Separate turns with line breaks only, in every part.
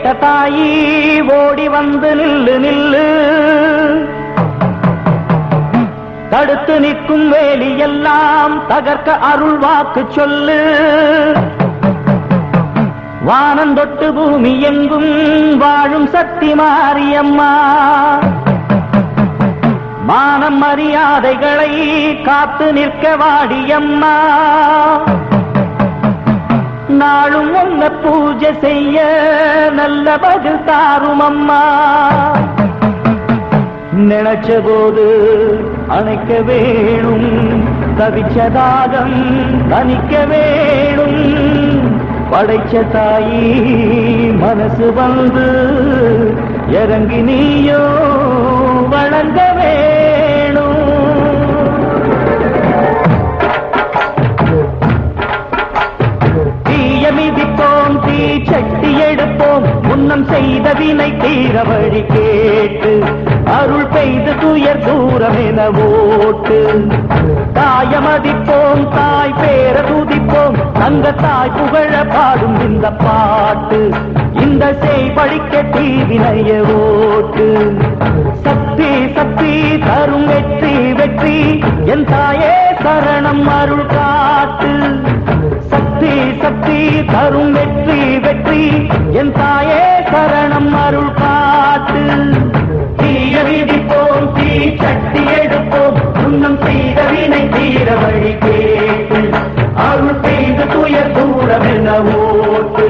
கேட்ட தாயி ஓடி வந்து நில்லு நில்லு தடுத்து நிற்கும் வேலி எல்லாம் தகர்க்க அருள் வாக்கு சொல்லு வானந்தொட்டு பூமி எங்கும் வாழும் சக்தி மாரியம்மா மானம் மரியாதைகளை காத்து நிற்க வாடியம்மா நாளும் ஒன்ன பூஜை செய்ய நல்ல பதில் தாரும் அம்மா நினைச்ச போது அணைக்க வேணும் தவிச்சதாகம் தனிக்க வேணும் படைச்ச தாயி மனசு வந்து இறங்கி நீயோ வணங்க வேணும் தீய மிதிப்போம் தீ சட்டி எடுப்போம் முன்னம் செய்த வினை தீர வழி கேட்டு அருள் பெய்து துயர் தூரம் என ஓட்டு தாய மதிப்போம் தாய் பேர துதிப்போம் தங்க தாய் புகழ பாடும் இந்த பாட்டு இந்த செய் படிக்க தீவினைய ஓட்டு சக்தி சக்தி தரும் வெற்றி வெற்றி என் தாயே சரணம் அருள் காட்டு சக்தி சக்தி தரும் வெற்றி வெற்றி என் தாயே சரணம் அருள் காட்டு தீய விதிப்போம் தீ சட்டி எடுப்போம் முன்னம் செய்த வினை தீர வழி கேட்டு அருள் செய்து துயர் தூரம் என ஓட்டு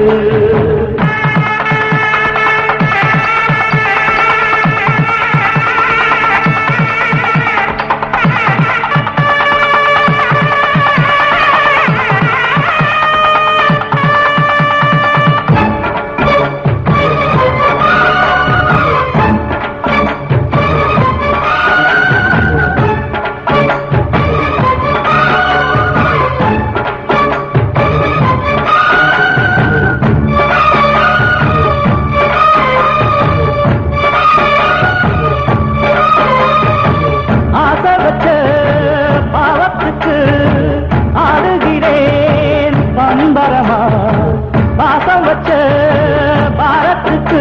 ஆசை வச்ச பாவத்துக்கு ஆடுகிறேன் பம்பரமா பாசம் வச்ச பாரத்துக்கு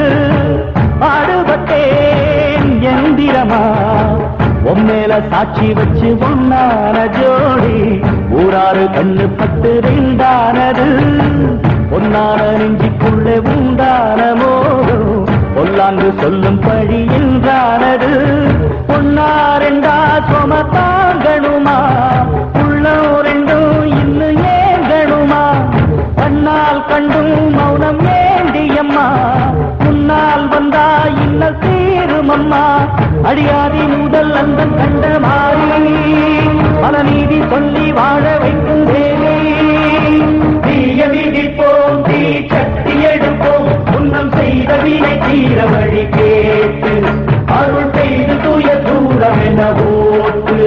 பாடுபட்டேன் எந்திரமா உம்மேல சாட்சி வச்சு ஒன்னான ஜோடி ஊராறு கண்ணு பட்டு ரெண்டானது பொன்னான நெஞ்சிக்குள்ளே உண்டான மோகம் பொல்லாங்கு சொல்லும் பழி என்றானது பொன்னா ரெண்டா சொம தாங்கணுமா உள்ளம் ரெண்டும் இன்னும் ஏங்கணுமா கண்ணால் கண்டும் மௌனம் ஏண்டியம்மா முன்னால் வந்தா இன்னல் தீருமம்மா அடியாதி முதல் அந்த கண்ட மாறி பல நீதி சொல்லி வாழ வைக்கும் தேவி தீய விதிப்போம் தீ சக்தி எடுப்போம் உன்னம் செய்த வினை தீர வழி கேட்டு அருள் செய்து தூய தூரம் என ஓட்டு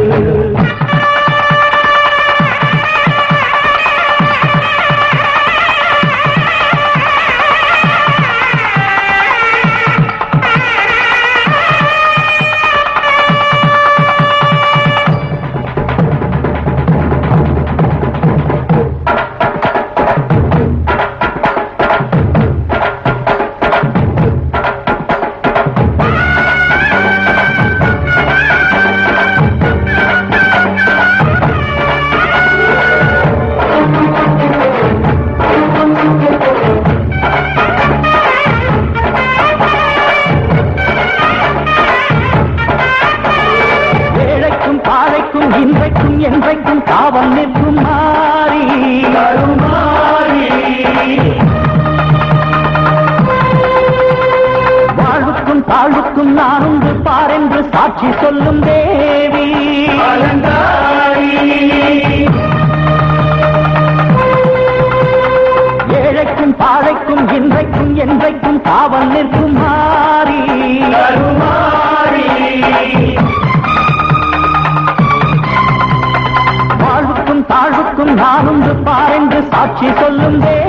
ஏழைக்கும் பாழைக்கும் இன்றைக்கும் என்றைக்கும் காவல் நிற்கும் மாறி மாறி வாழ்வுக்கும் தாழ்வுக்கும் நான் உண்டு பாரென்று சாட்சி சொல்லும் தேவி ஏழைக்கும் பாழைக்கும் இன்றைக்கும் என்றைக்கும் காவல் நிற்கும் மாறி வாழ்வுக்கும் தாழ்வுக்கும் நான் உண்டு பாரென்று சாட்சி சொல்லும் தேவி